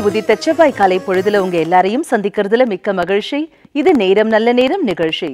உதித்த செவ்வாய் காலை பொழுதுல உங்க எல்லாரையும் சந்திக்கிறதுல மிக்க மகிழ்ச்சி இது நேரம் நல்ல நேரம் நிகழ்ச்சி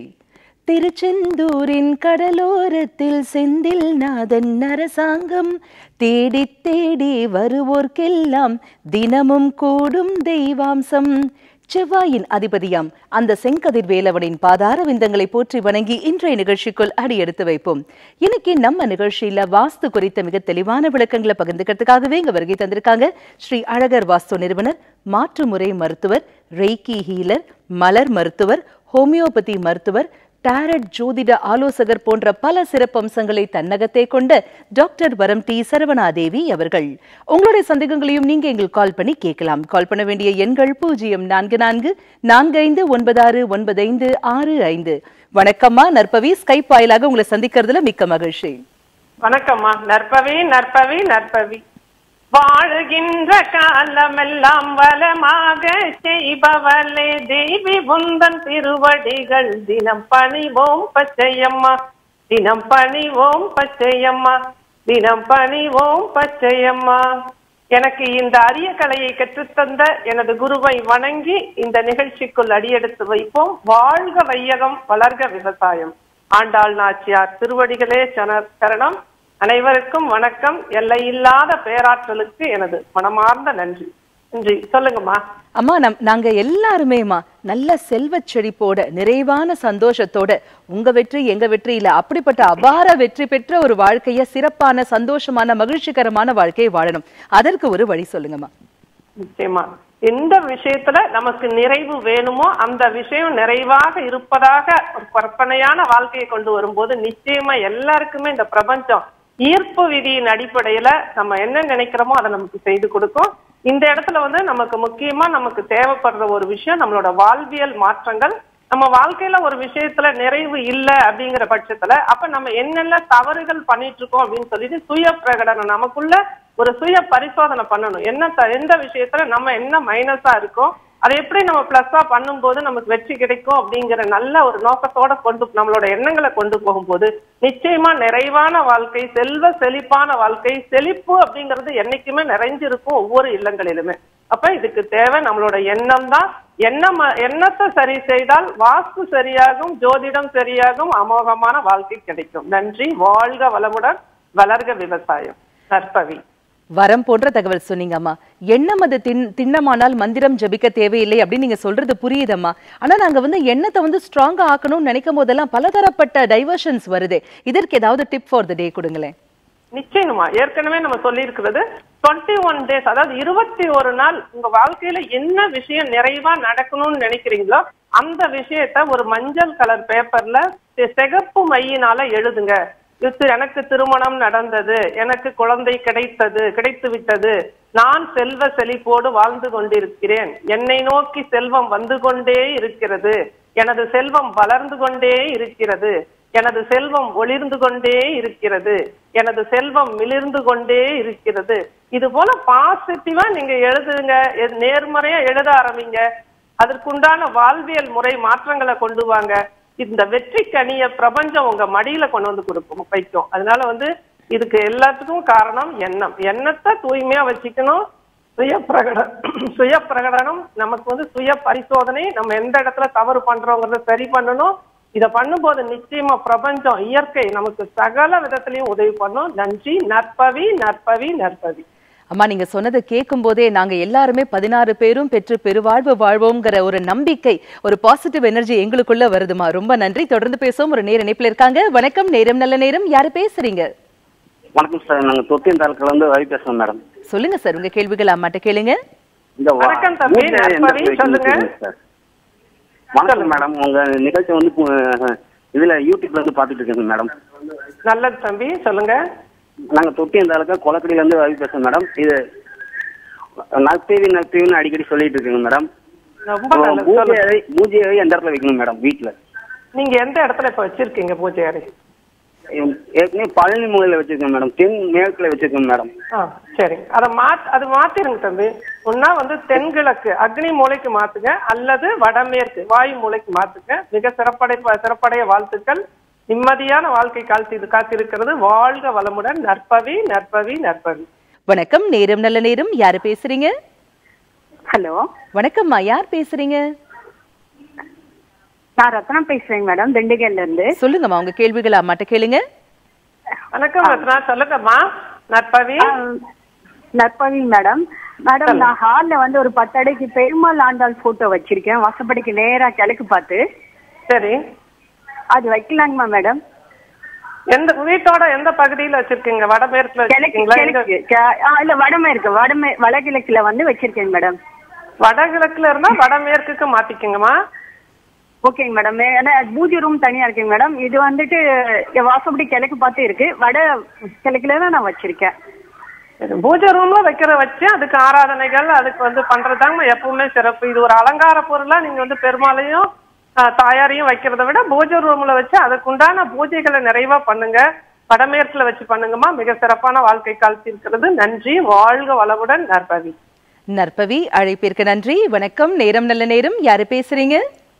திருச்செந்தூரின் கடலோரத்தில் செந்தில் நாதன் அரசாங்கம் தேடி தேடி வருவோர்க்கெல்லாம் தினமும் கூடும் தெய்வாம்சம் செவ்வாயின் அதிபதியாம் அந்த செங்கதிர் வேலவனின் பாதார விந்தங்களை போற்றி வணங்கி இன்றைய நிகழ்ச்சிக்குள் அடியெடுத்து வைப்போம் இன்னைக்கு நம்ம நிகழ்ச்சியில வாஸ்து குறித்த மிக தெளிவான விளக்கங்களை பகிர்ந்துக்கிறதுக்காகவே இங்க வருகை தந்திருக்காங்க ஸ்ரீ அழகர் வாஸ்து நிறுவனர் மாற்றுமுறை மருத்துவர் ரெய்கி ஹீலர் மலர் மருத்துவர் ஹோமியோபதி மருத்துவர் டாரட் ஜோதிட ஆலோசகர் போன்ற பல சிறப்பம்சங்களை தன்னகத்தே கொண்ட டாக்டர் வரம் டி சரவணாதேவி அவர்கள் உங்களுடைய சந்தேகங்களையும் நீங்க எங்களுக்கு கால் பண்ணி கேட்கலாம் கால் பண்ண வேண்டிய எண்கள் பூஜ்ஜியம் நான்கு நான்கு நான்கு ஐந்து ஒன்பது ஆறு ஒன்பது ஐந்து ஆறு ஐந்து வணக்கம்மா நற்பவி ஸ்கைப் வாயிலாக உங்களை சந்திக்கிறதுல மிக்க மகிழ்ச்சி வணக்கம்மா நற்பவி நற்பவி நற்பவி வாழுகின்ற காலமெல்லாம் வளமாக செய்பவளே தேவி புந்தன் திருவடிகள் தினம் பணிவோம் பச்சையம்மா தினம் பணிவோம் பச்சையம்மா தினம் பணிவோம் பச்சையம்மா எனக்கு இந்த அரிய கலையை கற்றுத்தந்த எனது குருவை வணங்கி இந்த நிகழ்ச்சிக்குள் அடியெடுத்து வைப்போம் வாழ்க வையகம் வளர்க விவசாயம் ஆண்டாள் நாச்சியார் திருவடிகளே சன சரணம் அனைவருக்கும் வணக்கம் எல்லையில்லாத பேராற்றலுக்கு எனது மனமார்ந்த நன்றி நன்றி சொல்லுங்கம்மா அம்மா நம் நாங்க எல்லாருமேமா நல்ல செல்வச் செழிப்போட நிறைவான சந்தோஷத்தோட உங்க வெற்றி எங்க வெற்றி இல்ல அப்படிப்பட்ட அபார வெற்றி பெற்ற ஒரு வாழ்க்கைய சிறப்பான சந்தோஷமான மகிழ்ச்சிகரமான வாழ்க்கையை வாழணும் அதற்கு ஒரு வழி சொல்லுங்கம்மா நிச்சயமா எந்த விஷயத்துல நமக்கு நிறைவு வேணுமோ அந்த விஷயம் நிறைவாக இருப்பதாக ஒரு கற்பனையான வாழ்க்கையை கொண்டு வரும்போது நிச்சயமா எல்லாருக்குமே இந்த பிரபஞ்சம் ஈர்ப்பு விதியின் அடிப்படையில நம்ம என்ன நினைக்கிறோமோ அதை நமக்கு செய்து கொடுக்கும் இந்த இடத்துல வந்து நமக்கு முக்கியமா நமக்கு தேவைப்படுற ஒரு விஷயம் நம்மளோட வாழ்வியல் மாற்றங்கள் நம்ம வாழ்க்கையில ஒரு விஷயத்துல நிறைவு இல்லை அப்படிங்கிற பட்சத்துல அப்ப நம்ம என்னென்ன தவறுகள் பண்ணிட்டு இருக்கோம் அப்படின்னு சொல்லிட்டு சுய பிரகடனம் நமக்குள்ள ஒரு சுய பரிசோதனை பண்ணணும் என்ன த- எந்த விஷயத்துல நம்ம என்ன மைனஸா இருக்கோம் அதை எப்படி நம்ம பிளஸ்ஸா பண்ணும்போது நமக்கு வெற்றி கிடைக்கும் அப்படிங்கிற நல்ல ஒரு நோக்கத்தோட கொண்டு நம்மளோட எண்ணங்களை கொண்டு போகும்போது நிச்சயமா நிறைவான வாழ்க்கை செல்வ செழிப்பான வாழ்க்கை செழிப்பு அப்படிங்கிறது என்னைக்குமே நிறைஞ்சிருக்கும் ஒவ்வொரு இல்லங்களிலுமே அப்ப இதுக்கு தேவை நம்மளோட எண்ணம் தான் எண்ணம் எண்ணத்தை சரி செய்தால் வாஸ்து சரியாகும் ஜோதிடம் சரியாகும் அமோகமான வாழ்க்கை கிடைக்கும் நன்றி வாழ்க வளமுடன் வளர்க விவசாயம் நற்பவி வரம் போன்ற தகவல் சொன்னீங்கம்மா எண்ணம் அது தின் திண்ணமானால் மந்திரம் ஜபிக்க தேவையில்லை அப்படின்னு நீங்க சொல்றது புரியுதம்மா ஆனா நாங்க வந்து எண்ணத்தை வந்து ஸ்ட்ராங்கா ஆக்கணும்னு நினைக்கும் போதெல்லாம் பலதரப்பட்ட டைவர்ஷன்ஸ் வருது இதற்கு ஏதாவது டிப் ஃபார் த டே கொடுங்களேன் நிச்சயமா ஏற்கனவே நம்ம சொல்லியிருக்கிறது டுவெண்ட்டி ஒன் டேஸ் அதாவது இருபத்தி ஒரு நாள் உங்க வாழ்க்கையில என்ன விஷயம் நிறைவா நடக்கணும்னு நினைக்கிறீங்களோ அந்த விஷயத்த ஒரு மஞ்சள் கலர் பேப்பர்ல சிகப்பு மையினால எழுதுங்க இது எனக்கு திருமணம் நடந்தது எனக்கு குழந்தை கிடைத்தது கிடைத்து விட்டது நான் செல்வ செழிப்போடு வாழ்ந்து கொண்டிருக்கிறேன் என்னை நோக்கி செல்வம் வந்து கொண்டே இருக்கிறது எனது செல்வம் வளர்ந்து கொண்டே இருக்கிறது எனது செல்வம் ஒளிர்ந்து கொண்டே இருக்கிறது எனது செல்வம் மிளிர்ந்து கொண்டே இருக்கிறது இது போல பாசிட்டிவா நீங்க எழுதுங்க எ- நேர்மறையா எழுத ஆரம்பிங்க அதற்குண்டான வாழ்வியல் முறை மாற்றங்களை கொண்டு வாங்க இந்த வெற்றி கனிய பிரபஞ்சம் உங்க மடியில கொண்டு வந்து கொடுக்கும் வைக்கும் அதனால வந்து இதுக்கு எல்லாத்துக்கும் காரணம் எண்ணம் எண்ணத்தை தூய்மையா வச்சுக்கணும் சுய பிரகடனம் சுய பிரகடனம் நமக்கு வந்து சுய பரிசோதனை நம்ம எந்த இடத்துல தவறு பண்றோங்கிறத சரி பண்ணணும் இத பண்ணும்போது நிச்சயமா பிரபஞ்சம் இயற்கை நமக்கு சகல விதத்திலையும் உதவி பண்ணும் நன்றி நற்பவி நற்பவி நற்பவி அம்மா நீங்க சொன்னதை கேட்கும் போதே நாங்க எல்லாருமே பதினாறு பேரும் பெற்று பெருவாழ்வு வாழ்வோங்கிற ஒரு நம்பிக்கை ஒரு பாசிட்டிவ் எனர்ஜி எங்களுக்குள்ள வருதுமா ரொம்ப நன்றி தொடர்ந்து பேசுவோம் ஒரு நேர இணைப்புல இருக்காங்க வணக்கம் நேரம் நல்ல நேரம் யாரு பேசுறீங்க வணக்கம் சார் நாங்க தொட்டியம் தாலுக்கால இருந்து ரவி பேசுறோம் மேடம் சொல்லுங்க சார் உங்க கேள்விகள் அம்மாட்ட கேளுங்க இந்த வா- வணக்கம் தம்பி, மூட்டை எந்த நற்பவி, இடத்துல சொல்லுங்க. வைக்கணும் சார் வணக்கம் மேடம் உங்க நிகழ்ச்சி வந்து பு- இதுல யூடியூப்ல இருந்து பாத்துட்டு இருக்கேங்க மேடம் நல்லது தம்பி சொல்லுங்க நாங்க தொட்டியம் தாலுக்கா கொலக்கடியில இருந்து ரவி பேசுறோம் மேடம் இது நற்பேவி நற்பேவின்னு அடிக்கடி சொல்லிட்டு இருக்கேங்க மேடம் ரொம்ப நல்லது பூஜை சொல்லுங்க அறை பூஜை அறை எந்த இடத்துல வைக்கணும் மேடம் வீட்டுல நீங்க எந்த இடத்துல இப்ப வச்சிருக்கீங்க பூஜை அறை ஏற்கனவே பழனி மூலையில வச்சிருக்கேன் மேடம் தென் மேற்குல வச்சிருக்கேன் மேடம் ஆ சரி அதை மாத் அது மாத்திருங்க தம்பி ஒன்னா வந்து தென்கிழக்கு அக்னி மூலைக்கு மாத்துங்க அல்லது வடமேற்கு வாயு மூலைக்கு மாத்துங்க மிக சிறப்படை சிறப்படைய வாழ்த்துக்கள் நிம்மதியான வாழ்க்கை காத்து காத்திருக்கிறது வாழ்க வளமுடன் நற்பவி நற்பவி நற்பவி வணக்கம் நேரம் நல்ல நேரம் யாரு பேசுறீங்க ஹலோ வணக்கம்மா யார் பேசுறீங்க நான் ரத்னா பேசுறேங்க மேடம் திண்டுக்கல்ல இருந்து சொல்லுங்கம்மா உங்க கேள்விகளை அம்மாட்ட கேளுங்க வணக்கம் ரத்னா சொல்லுங்கம்மா நற்பவி ஆ, நற்பவி மேடம் மேடம் நான் ஹால்ல வந்து ஒரு பத்தடைக்கு பெருமாள் ஆண்டாள் போட்டோ வச்சிருக்கேன் வாசப்படிக்கு நேரா கிழக்கு பார்த்து சரி அது வைக்கலாங்கம்மா மேடம் எந்த வீட்டோட எந்த பகுதியில வச்சிருக்கீங்க வடமேற்குல கிழக்கு வச்சிருக்கீங்களா எங்க கிழக்கு கே- ஆ, இல்ல வடமேற்கு வடமே வடகிழக்குல வந்து வச்சிருக்கேங்க மேடம் வடகிழக்குல இருந்தா வடமேற்குக்கு மாத்திக்கங்கம்மா ஓகேங்க மேடம் ஏன்னா பூஜை ரூம் தனியா இருக்குங்க மேடம் இது வந்துட்டு என் வாசப்படி கிழக்கு பார்த்து இருக்கு வட கிழக்குல தான் நான் வச்சிருக்கேன் பூஜை ரூம்ல வைக்கிற வச்சு அதுக்கு ஆராதனைகள் அதுக்கு வந்து பண்றதாங்க எப்பவுமே சிறப்பு இது ஒரு அலங்கார பொருளா நீங்க வந்து பெருமாளையும் ஆஹ், தாயாரையும் வைக்கிறத விட பூஜை ரூம்ல வச்சு அதுக்குண்டான பூஜைகளை நிறைவா பண்ணுங்க வடமேற்குல வச்சு பண்ணுங்கம்மா மிக சிறப்பான வாழ்க்கை காலத்தில் இருக்கிறது நன்றி வாழ்க வளமுடன் நற்பவி நற்பவி அழைப்பிற்கு நன்றி வணக்கம் நேரம் நல்ல நேரம் யாரு பேசுறீங்க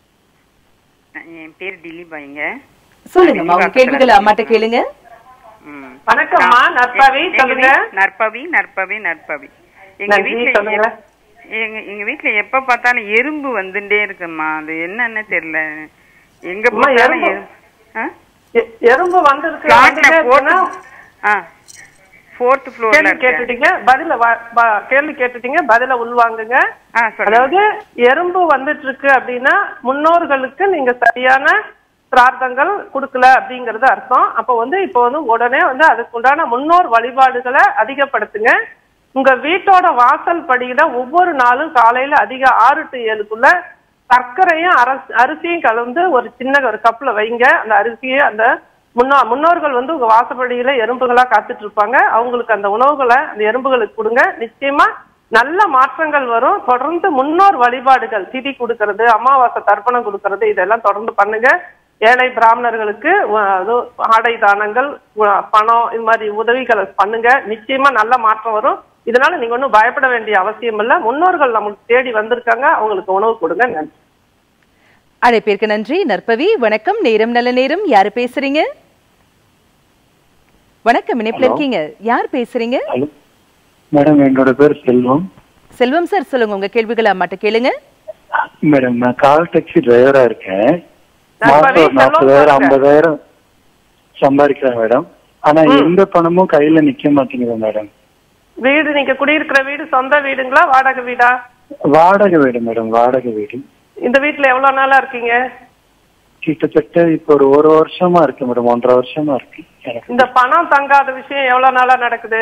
என் பேர் திலீபாய்ங்க சொல்லுங்கம்மா உங்க கேள்விகளை அம்மாட்ட கேளுங்க ம். வணக்கம்மா நற்பவி எங்க சொல்லுங்க வீ- நற்பவி நற்பவி நற்பவி எங்க நன்றி, வீட்ல சொல்லுங்க. எப்- எங்க எங்க வீட்ல எப்ப பார்த்தாலும் எறும்பு வந்துட்டே இருக்குமா அது என்னன்னு தெரியல எங்க அம்மா, பார்த்தாலும் எறும்பு? எறும்பு ஆ? எ- எறும்பு வந்திருக்கு Flat ல வந்துட்டே போட்டு இருக்குன்னா, ஆ ஃபோர்த் ஃப்ளோர்ல கேள்வி இருக்கு கேட்டுட்டீங்க பதில வ- வ- கேள்வி கேட்டுட்டீங்க பதில உள்வாங்குங்க ஆ சொல்லுங்க அதாவது எறும்பு வந்துட்டு இருக்கு அப்படின்னா முன்னோர்களுக்கு நீங்க சரியான பிரார்த்தங்கள் கொடுக்கல அப்படிங்கறது அர்த்தம் அப்ப வந்து இப்போ வந்து உடனே வந்து அதுக்குண்டான முன்னோர் வழிபாடுகளை அதிகப்படுத்துங்க உங்க வீட்டோட வாசல் படியில ஒவ்வொரு நாளும் காலையில அதிக ஆறு டு ஏழுக்குள்ள சர்க்கரையும் அரச- அரிசியும் கலந்து ஒரு சின்ன ஒரு கப்ல வைங்க அந்த அரிசியை அந்த முன்னோ முன்னோர்கள் வந்து உங்க வாசப்படியில எறும்புகளா காத்துட்டு இருப்பாங்க அவங்களுக்கு அந்த உணவுகளை அந்த எறும்புகளுக்கு கொடுங்க நிச்சயமா நல்ல மாற்றங்கள் வரும் தொடர்ந்து முன்னோர் வழிபாடுகள் திதி கொடுக்கறது அமாவாசை தர்ப்பணம் கொடுக்கறது இதெல்லாம் தொடர்ந்து பண்ணுங்க ஏழை பிராமணர்களுக்கு உ- அது ஆடை தானங்கள் உ- பணம் இது மாதிரி உதவிகளை பண்ணுங்க நிச்சயமா நல்ல மாற்றம் வரும் இதனால நீங்க ஒன்றும் பயப்பட வேண்டிய அவசியம் இல்லை முன்னோர்கள் நமக்கு தேடி வந்திருக்காங்க அவங்களுக்கு உணவு கொடுங்க நன்றி அழைப்பிற்கு நன்றி நற்பவி வணக்கம் நேரம் நல்ல நேரம் யாரு பேசுறீங்க வணக்கம் இணைப்புல இருக்கீங்க யார் பேசுறீங்க ஹலோ மேடம் என்னோட பேர் செல்வம் செல்வம் சார் சொல்லுங்க உங்க கேள்விகளை அம்மாட்ட கேளுங்க மேடம் நான் கால் டாக்ஸி டிரைவரா இருக்கேன் நான் மாசம் ஒரு பவி, செல்வம் நாற்பதாயிரம் சொல்லுங்க. ஐம்பதாயிரம் சம்பாதிக்கிறேன் மேடம் ஆனா எந்த பணமும் கையில நிக்க மாட்டேங்குது மேடம் வீடு நீங்க குடியிருக்கிற வீடு சொந்த வீடுங்களா வாடகை வீடா வாடகை வீடு மேடம் வாடகை வீடு இந்த வீட்டுல எவ்வளவு நாளா இருக்கீங்க கிட்டத்தட்ட இப்போ ஒரு ஒரு வருஷமா இருக்கு மேடம் ஒன்றரை வருஷமா இருக்கு எனக்கு இந்த பணம் தங்காத விஷயம் எவ்வளவு நாளா நடக்குது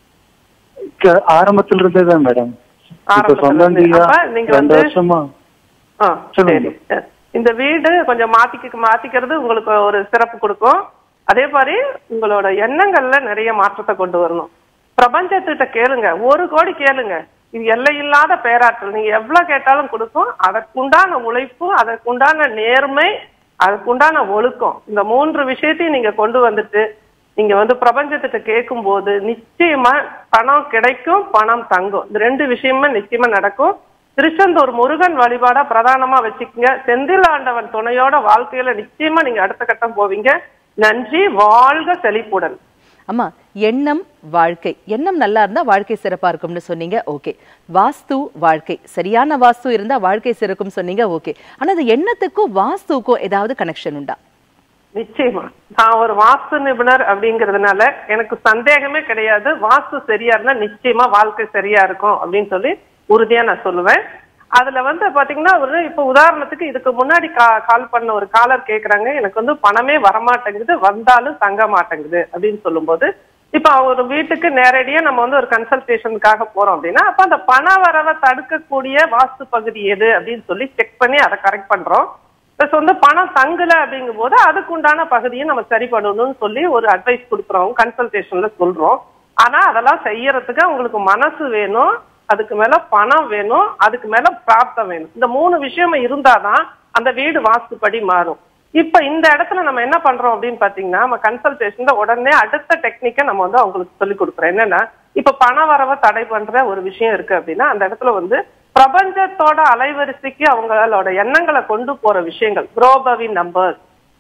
க- ஆரம்பத்துல இருந்தே தான் மேடம் இப்ப ஆரம்பத்துல சொந்தம் இருந்தே. இல்லையா அப்ப நீங்க ரெண்டு வந்து- வருஷமா ஆ, சொல்லுங்க. சரி இந்த வீடு கொஞ்சம் மாத்திக்க மாத்திக்கிறது உங்களுக்கு ஒரு சிறப்பு கொடுக்கும் அதே மாதிரி உங்களோட எண்ணங்கள்ல நிறைய மாற்றத்தை கொண்டு வரணும் பிரபஞ்சத்திட்ட கேளுங்க ஒரு கோடி கேளுங்க இது எல்லையில்லாத பேராற்றல் நீங்க எவ்வளவு கேட்டாலும் கொடுக்கும் அதற்குண்டான உழைப்பு அதற்குண்டான நேர்மை அதற்குண்டான ஒழுக்கம் இந்த மூன்று விஷயத்தையும் நீங்க கொண்டு வந்துட்டு நீங்க வந்து பிரபஞ்சத்திட்ட கேட்கும் போது நிச்சயமா பணம் கிடைக்கும் பணம் தங்கும் இந்த ரெண்டு விஷயமுமே நிச்சயமா நடக்கும் திருச்செந்தூர் முருகன் வழிபாடா பிரதானமா வச்சுக்கோங்க செந்தில் ஆண்டவன் துணையோட வாழ்க்கையில நிச்சயமா நீங்க அடுத்த கட்டம் போவீங்க நன்றி வாழ்க செழிப்புடன் அம்மா எண்ணம் வாழ்க்கை எண்ணம் நல்லா இருந்தா வாழ்க்கை சிறப்பா இருக்கும்னு சொன்னீங்க ஓகே வாஸ்து வாழ்க்கை சரியான வாஸ்து இருந்தா வாழ்க்கை சிறக்கும் சொன்னீங்க ஓகே ஆனா அது எண்ணத்துக்கும் வாஸ்துக்கும் ஏதாவது கனெக்ஷன் உண்டா நிச்சயமா நான் ஒரு வாஸ்து நிபுணர் அப்படிங்கறதுனால எனக்கு சந்தேகமே கிடையாது வாஸ்து சரியா இருந்தா நிச்சயமா வாழ்க்கை சரியா இருக்கும் அப்படின்னு சொல்லி உறுதியா நான் சொல்லுவேன் அதுல வந்து பாத்தீங்கன்னா ஒரு இப்ப உதாரணத்துக்கு இதுக்கு முன்னாடி கா- கால் பண்ண ஒரு காலர் கேக்குறாங்க எனக்கு வந்து பணமே வரமாட்டேங்குது வந்தாலும் தங்க மாட்டேங்குது அப்படின்னு சொல்லும்போது இப்ப ஒரு வீட்டுக்கு நேரடியா நம்ம வந்து ஒரு கன்சல்டேஷனுக்காக போறோம் அப்படின்னா அப்ப அந்த பண வரவை தடுக்கக்கூடிய வாஸ்து பகுதி எது அப்படின்னு சொல்லி செக் பண்ணி அதை கரெக்ட் பண்றோம் ப்ளஸ் வந்து பணம் தங்கல அப்படிங்கும் போது அதுக்குண்டான பகுதியை நம்ம சரி பண்ணணும்னு சொல்லி ஒரு அட்வைஸ் கொடுக்குறோம் கன்சல்டேஷன்ல சொல்றோம் ஆனா அதெல்லாம் செய்யறதுக்கு அவங்களுக்கு மனசு வேணும் அதுக்கு மேல பணம் வேணும் அதுக்கு மேல பிராப்தம் வேணும் இந்த மூணு விஷயம் இருந்தாதான் அந்த வீடு வாஸ்துப்படி மாறும் இப்ப இந்த இடத்துல நம்ம என்ன பண்றோம் அப்படின்னு பாத்தீங்கன்னா நம்ம கன்சல்டேஷன்ல உடனே அடுத்த டெக்னிக்கை நம்ம வந்து அவங்களுக்கு சொல்லி கொடுக்குறோம் என்னன்னா இப்ப பண வரவை தடை பண்ற ஒரு விஷயம் இருக்கு அப்படின்னா அந்த இடத்துல வந்து பிரபஞ்சத்தோட அலைவரிசைக்கு அவங்களோட எண்ணங்களை கொண்டு போற விஷயங்கள் குரோபவி நம்பர்ஸ்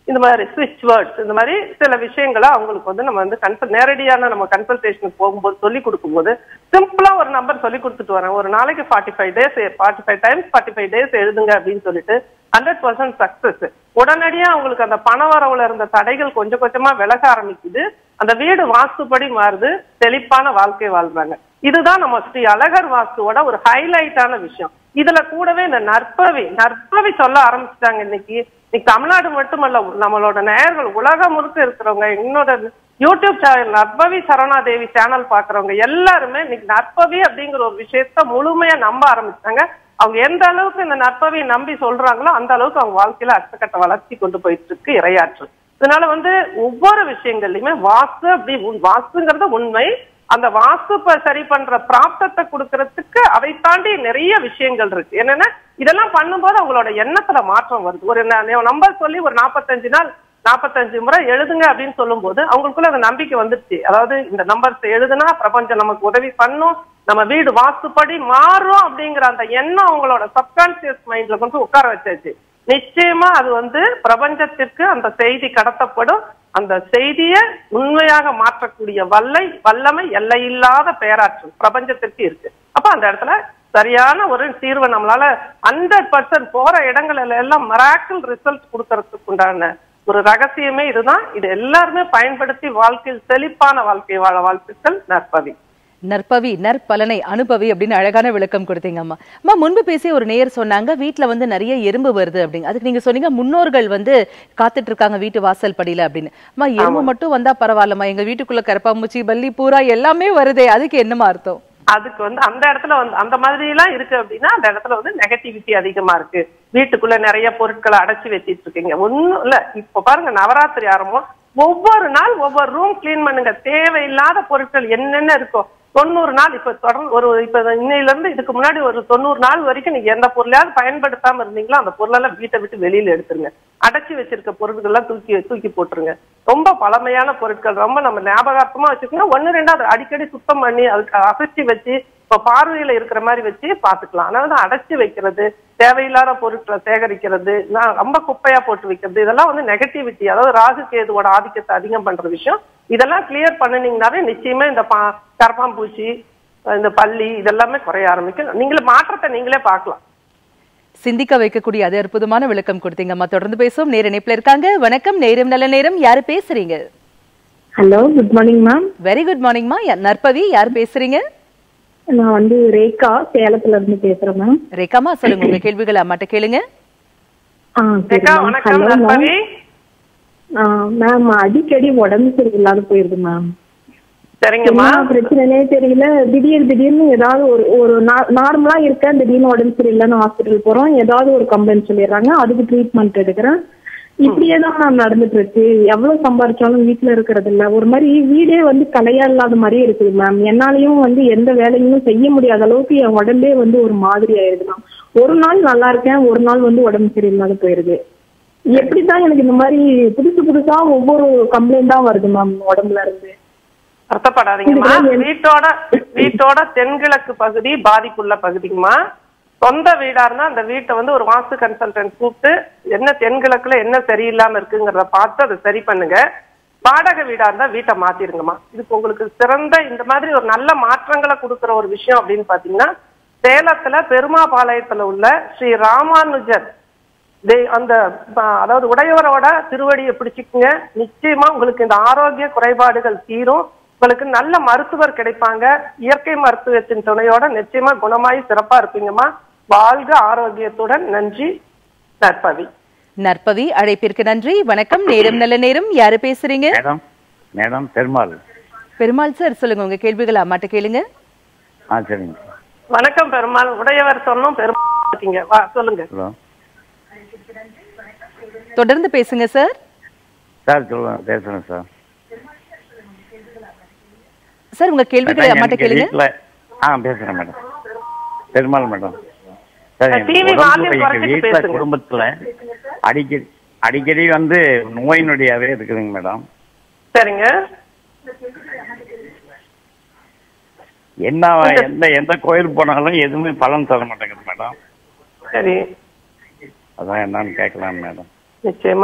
இந்த மாதிரி ஸ்விட்ச் வேர்ட்ஸ் இந்த மாதிரி சில விஷயங்களை அவங்களுக்கு வந்து நம்ம வந்து கன்சல் நேரடியான நம்ம கன்சல்டேஷனுக்கு போகும்போது சொல்லி கொடுக்கும்போது சிம்பிளா ஒரு நம்பர் சொல்லி கொடுத்துட்டு வரேன் ஒரு நாளைக்கு forty five days forty five times forty five days எழுதுங்க அப்படின்னு சொல்லிட்டு ஹண்ட்ரட் பர்சன்ட் சக்சஸ் உடனடியா அவங்களுக்கு அந்த பண வரவுல இருந்த தடைகள் கொஞ்சம் கொஞ்சமா விலக ஆரம்பிக்குது அந்த வீடு வாஸ்துப்படி மாறுது செழிப்பான வாழ்க்கை வாழ்றாங்க இதுதான் நம்ம ஸ்ரீ அழகர் வாஸ்துவோட ஒரு ஹைலைட்டான விஷயம் இதுல கூடவே இந்த நற்பவி நற்பவி சொல்ல ஆரம்பிச்சிட்டாங்க இன்னைக்கு இன்னைக்கு தமிழ்நாடு மட்டுமல்ல நம்மளோட நேயர்கள் உலகம் முழுக்க இருக்கிறவங்க என்னோட யூடியூப் சேனல் நற்பவி சரவணாதேவி சேனல் பாக்குறவங்க எல்லாருமே இன்னைக்கு நற்பவி அப்படிங்கிற ஒரு விஷயத்த முழுமையா நம்ப ஆரம்பிச்சாங்க அவங்க எந்த அளவுக்கு இந்த நற்பவியை நம்பி சொல்றாங்களோ அந்த அளவுக்கு அவங்க வாழ்க்கையில அடுத்த வளர்ச்சி கொண்டு போயிட்டு இருக்கு இரையாற்று இதனால வந்து ஒவ்வொரு விஷயங்கள்லயுமே வாஸ்து அப்படி உண்- வாஸ்துங்கிறது உண்மை அந்த வாஸ்து ப- சரி பண்ற பிராப்தத்தை கொடுக்கறதுக்கு அதை தாண்டி நிறைய விஷயங்கள் இருக்கு என்னன்னா இதெல்லாம் பண்ணும்போது அவங்களோட எண்ணத்துல மாற்றம் வருது ஒரு நம்பர் சொல்லி ஒரு நாற்பத்தஞ்சு நாள் நாற்பத்தஞ்சு முறை எழுதுங்க அப்படின்னு சொல்லும்போது அவங்களுக்குள்ள அந்த நம்பிக்கை வந்துருச்சு அதாவது இந்த நம்பர்ஸ் எழுதுனா பிரபஞ்சம் நமக்கு உதவி பண்ணும் நம்ம வீடு வாஸ்துப்படி மாறும் அப்படிங்கிற அந்த எண்ணம் அவங்களோட சப்கான்சியஸ் மைண்ட்ல கொண்டு உட்கார வச்சாச்சு நிச்சயமா அது வந்து பிரபஞ்சத்திற்கு அந்த செய்தி கடத்தப்படும் அந்த செய்தியை உண்மையாக மாற்றக்கூடிய வல்லை வல்லமை எல்லையில்லாத பேராற்றல் பிரபஞ்சத்திற்கு இருக்கு அப்ப அந்த இடத்துல சரியான ஒரு தீர்வை நம்மளால ஹண்ட்ரட் பர்சன்ட் போற இடங்கள்ல எல்லாம் மராக்கிள் ரிசல்ட் கொடுக்கறதுக்கு உண்டான ஒரு ரகசியமே இதுதான் இது எல்லாருமே பயன்படுத்தி வாழ்க்கையில் செழிப்பான வாழ்க்கை வாழ வாழ்த்துக்கள் நற்பவி நற்பவி நற்பலனை அனுபவி அப்படின்னு அழகான விளக்கம் கொடுத்தீங்க அம்மா அம்மா முன்பு பேசிய ஒரு நேயர் சொன்னாங்க வீட்ல வந்து நிறைய எறும்பு வருது அப்படிங்க அதுக்கு நீங்க சொன்னீங்க முன்னோர்கள் வந்து காத்துட்டு இருக்காங்க வீட்டு வாசல் படியில அப்படின்னு அம்மா எறும்பு மட்டும் வந்தா பரவாயில்லம்மா எங்க வீட்டுக்குள்ள கரப்பாம்பூச்சி பல்லி பூரா எல்லாமே வருதே அதுக்கு என்னமா அர்த்தம் அதுக்கு வந்து அந்த இடத்துல வந்து அந்த மாதிரி எல்லாம் இருக்கு அப்படின்னா அந்த இடத்துல வந்து நெகட்டிவிட்டி அதிகமா இருக்கு வீட்டுக்குள்ள நிறைய பொருட்களை அடைச்சு வச்சிட்டு இருக்கீங்க ஒண்ணும் இல்ல இப்ப பாருங்க நவராத்திரி ஆரம்பம் ஒவ்வொரு நாள் ஒவ்வொரு ரூம் க்ளீன் பண்ணுங்க தேவையில்லாத பொருட்கள் என்னென்ன இருக்கோ தொண்ணூறு நாள் இப்ப தொடர்ந்து ஒரு இப்ப இன்னையில இருந்து இதுக்கு முன்னாடி ஒரு தொண்ணூறு நாள் வரைக்கும் நீங்க எந்த பொருளையாவது பயன்படுத்தாம இருந்தீங்களோ அந்த பொருளெல்லாம் வீட்டை விட்டு வெளியில எடுத்துருங்க அடைச்சு வச்சிருக்க பொருட்கள் எல்லாம் தூக்கி தூக்கி போட்டுருங்க ரொம்ப பழமையான பொருட்கள் ரொம்ப நம்ம ஞாபகார்த்தமா வச்சுக்கணும் ஒண்ணு ரெண்டாவது அடிக்கடி சுத்தம் பண்ணி அதுக்கு அசைச்சு வச்சு இப்ப பார்வையில இருக்கிற மாதிரி வச்சு பாத்துக்கலாம் அதனால அடைச்சு வைக்கிறது தேவையில்லாத பொருட்களை சேகரிக்கிறது நான் ரொம்ப குப்பையா போட்டு வைக்கிறது இதெல்லாம் வந்து நெகட்டிவிட்டி அதாவது ராகு கேதுவோட ஆதிக்கத்தை அதிகம் பண்ற விஷயம் இதெல்லாம் கிளியர் பண்ணினீங்கனாவே நிச்சயமா இந்த பா கரப்பாம்பூச்சி இந்த பள்ளி இதெல்லாமே குறைய ஆரம்பிக்கும் நீங்களே மாற்றத்தை நீங்களே பார்க்கலாம் சிந்திக்க வைக்கக்கூடிய அது அற்புதமான விளக்கம் கொடுத்தீங்க அம்மா தொடர்ந்து பேசுவோம் நேர இணைப்புல இருக்காங்க வணக்கம் நேரம் நல்ல நேரம் யாரு பேசுறீங்க hello good morning ma'am very good மார்னிங்மா நற்பவி யார் பேசுறீங்க நான் வந்து ரேகா சேலத்துல இருந்து பேசுறேன் மேம் ரேகாமா சொல்லுங்க உங்க கேள்விகளை அம்மாட்ட கேளுங்க ஆ சரி ரேகா மேம் வணக்கம் ஹலோ மேம் நற்பவி மேம் அடிக்கடி உடம்பு சரியில்லாத போயிருது மேம் சரிங்கம்மா என்ன பிரச்சனைனே தெரியல திடீர் திடீர்னு ஏதாவது ஒரு ஒரு நார்மலா இருக்கேன் திடீர்னு உடம்பு சரியில்லைன்னு ஹாஸ்பிட்டல் போறோம் ஏதாவது ஒரு கம்ப்ளைண்ட் சொல்லிடுறாங்க அதுக்கு ட்ரீட்மெண்ட் எடுக்கிறேன் இப்படியே தான் மேம் நடந்துட்டு இருக்கு எவ்வளவு சம்பாதிச்சாலும் வீட்டுல இருக்கிறது இல்ல ஒரு மாதிரி வீடே வந்து கலையா இல்லாத மாதிரியே இருக்குது மேம் என்னாலயும் வந்து எந்த வேலையும் செய்ய முடியாத அளவுக்கு என் உடம்பே வந்து ஒரு மாதிரி ஆயிடுது மேம் ஒரு நாள் நல்லா இருக்கேன் ஒரு நாள் வந்து உடம்பு சரியில்லாத போயிருது எப்படிதான் எனக்கு இந்த மாதிரி புதுசு புதுசா ஒவ்வொரு கம்ப்ளைண்ட் தான் வருது மேம் உடம்புல இருந்து வருத்தப்படாதீங்கம்மா வீட்டோட வீட்டோட தென்கிழக்கு பகுதி பாதிப்புள்ள பகுதிங்கம்மா சொந்த வீடா இருந்தா அந்த வீட்டை வந்து ஒரு வாஸ்து கன்சல்டன்ட் கூப்பிட்டு என்ன தென்கிழக்குல என்ன சரியில்லாம இருக்குங்கிறத பார்த்து அதை சரி பண்ணுங்க வாடகை வீடா இருந்தா வீட்டை மாத்திருங்கம்மா இதுக்கு உங்களுக்கு சிறந்த இந்த மாதிரி ஒரு நல்ல மாற்றங்களை கொடுக்குற ஒரு விஷயம் அப்படின்னு பாத்தீங்கன்னா சேலத்துல பெருமாபாளையத்துல உள்ள ஸ்ரீ ராமானுஜர் தே- அந்த ப- அதாவது உடையவரோட திருவடியை பிடிச்சிக்குங்க நிச்சயமா உங்களுக்கு இந்த ஆரோக்கிய குறைபாடுகள் தீரும் உங்களுக்கு நல்ல மருத்துவர் கிடைப்பாங்க இயற்கை மருத்துவத்தின் துணையோட நிச்சயமா குணமாயி சிறப்பா இருப்பீங்கம்மா வாழ்க ஆரோக்கியத்துடன் நன்றி நற்பவி நற்பவி அழைப்பிற்கு நன்றி வணக்கம் நேரம் நல்ல நேரம் யாரு பேசுறீங்க madam madam Perumal Perumal sir சொல்லுங்க உங்க கேள்விகளை அம்மாட்ட கேளுங்க ஆ சரிங்க வணக்கம் பெருமாள் உடையவர் சொன்னோம் பெருமாள் இருக்கீங்க வா சொல்லுங்க ஹலோ தொடர்ந்து பேசுங்க சார் சார் சொல்லுங்க பேசுறேன் சார் சார் உங்க கேள்விகளை மேடம், அம்மாட்ட எனக்கு கேளுங்க வீட்ல ஆ பேசுறேன் மேடம் பெருமாள் மேடம் சார் அஹ், எனக்கு TV உடம்புல volume எங்க குறைச்சிட்டு வீட்டுல பேசுங்க. குடும்பத்துல அடிக்கடி அடிக்கடி வந்து நோய் நொடியாவே இருக்குதுங்க மேடம் சரிங்க என்ன எந்த எந்த கோயில் போனாலும் எதுவுமே பலன் தர மாட்டேங்குது மேடம் சரி அதான் என்னன்னு கேட்கலாம் மேடம் நிச்சயமா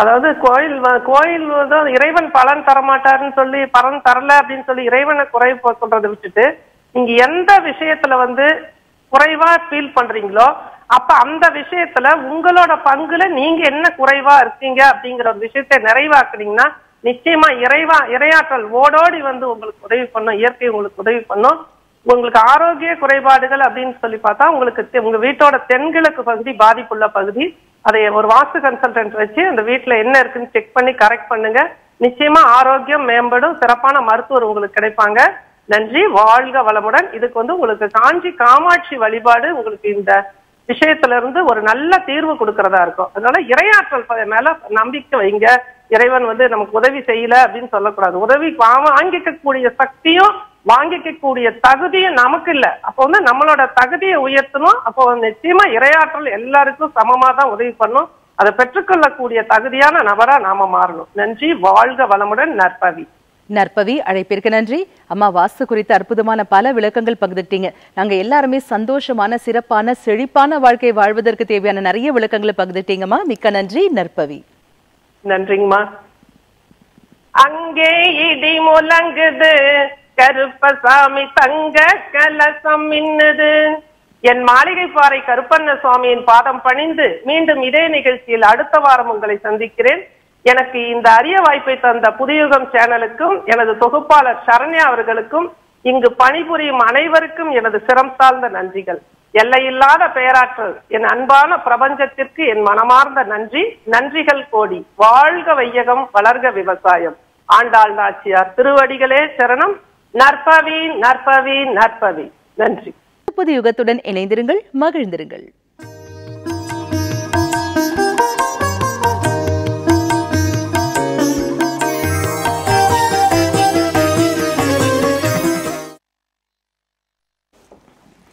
அதாவது கோயில் வ- கோயில் வந்து இறைவன் பலன் தரமாட்டாருன்னு சொல்லி பலன் தரல அப்படின்னு சொல்லி இறைவனை குறை போ- சொல்றதை விட்டுட்டு நீங்க எந்த விஷயத்துல வந்து குறைவா ஃபீல் பண்றீங்களோ அப்ப அந்த விஷயத்துல உங்களோட பங்குல நீங்க என்ன குறைவா இருக்கீங்க அப்படிங்கிற ஒரு விஷயத்தை நிறைவாக்குனீங்கன்னா நிச்சயமா இறைவா இறையாற்றல் ஓடோடி வந்து உங்களுக்கு உதவி பண்ணும் இயற்கை உங்களுக்கு உதவி பண்ணும் உங்களுக்கு ஆரோக்கிய குறைபாடுகள் அப்படின்னு சொல்லி பார்த்தா உங்களுக்கு தெ- உங்க வீட்டோட தென்கிழக்கு பகுதி பாதிப்புள்ள பகுதி அதை ஒரு வாஸ்து கன்சல்டன்ட் வச்சு அந்த வீட்டுல என்ன இருக்குன்னு செக் பண்ணி கரெக்ட் பண்ணுங்க நிச்சயமா ஆரோக்கியம் மேம்படும் சிறப்பான மருத்துவர் உங்களுக்கு கிடைப்பாங்க நன்றி வாழ்க வளமுடன் இதுக்கு வந்து உங்களுக்கு காஞ்சி காமாட்சி வழிபாடு உங்களுக்கு இந்த விஷயத்துல இருந்து ஒரு நல்ல தீர்வு கொடுக்கறதா இருக்கும் அதனால இறையாற்றல் ப- மேல நம்பிக்கை வைங்க இறைவன் வந்து நமக்கு உதவி செய்யல அப்படின்னு சொல்லக்கூடாது உதவி வா- வாங்கிக்கக்கூடிய சக்தியும் வாங்கிக்கக்கூடிய தகுதியும் நமக்கு இல்ல அப்போ வந்து நம்மளோட தகுதியை உயர்த்தணும் அப்போ வந்து நிச்சயமா இறையாற்றல் எல்லாருக்கும் சமமா தான் உதவி பண்ணும் அதை பெற்றுக்கொள்ளக்கூடிய தகுதியான நபரா நாம மாறணும் நன்றி வாழ்க வளமுடன் நற்பவி நற்பவி அழைப்பிற்கு நன்றி அம்மா வாஸ்து குறித்த அற்புதமான பல விளக்கங்கள் பகிர்ந்துட்டீங்க நாங்க எல்லாருமே சந்தோஷமான சிறப்பான செழிப்பான வாழ்க்கை வாழ்வதற்கு தேவையான நிறைய விளக்கங்களை பகிர்ந்துட்டீங்கம்மா மிக்க நன்றி நற்பவி நன்றிங்கம்மா அங்கே இடி முழங்குது கருப்பசாமி தங்க கலசம் மின்னுது என் மாளிகை பாறை கருப்பண்ண சுவாமியின் பாதம் பணிந்து மீண்டும் இதே நிகழ்ச்சியில் அடுத்த வாரம் உங்களை சந்திக்கிறேன் எனக்கு இந்த அரிய வாய்ப்பை தந்த புதியுகம் சேனலுக்கும் எனது தொகுப்பாளர் சரண்யா அவர்களுக்கும் இங்கு பணிபுரியும் அனைவருக்கும் எனது சிரம் சார்ந்த நன்றிகள் எல்லையில்லாத பேராற்றல் என் அன்பான பிரபஞ்சத்திற்கு என் மனமார்ந்த நன்றி நன்றிகள் கோடி வாழ்க வையகம் வளர்க விவசாயம் ஆண்டாள் நாச்சியார் திருவடிகளே சரணம் நற்பவி நற்பவி நற்பவி நன்றி புது யுகத்துடன் இணைந்திருங்கள் மகிழ்ந்திருங்கள்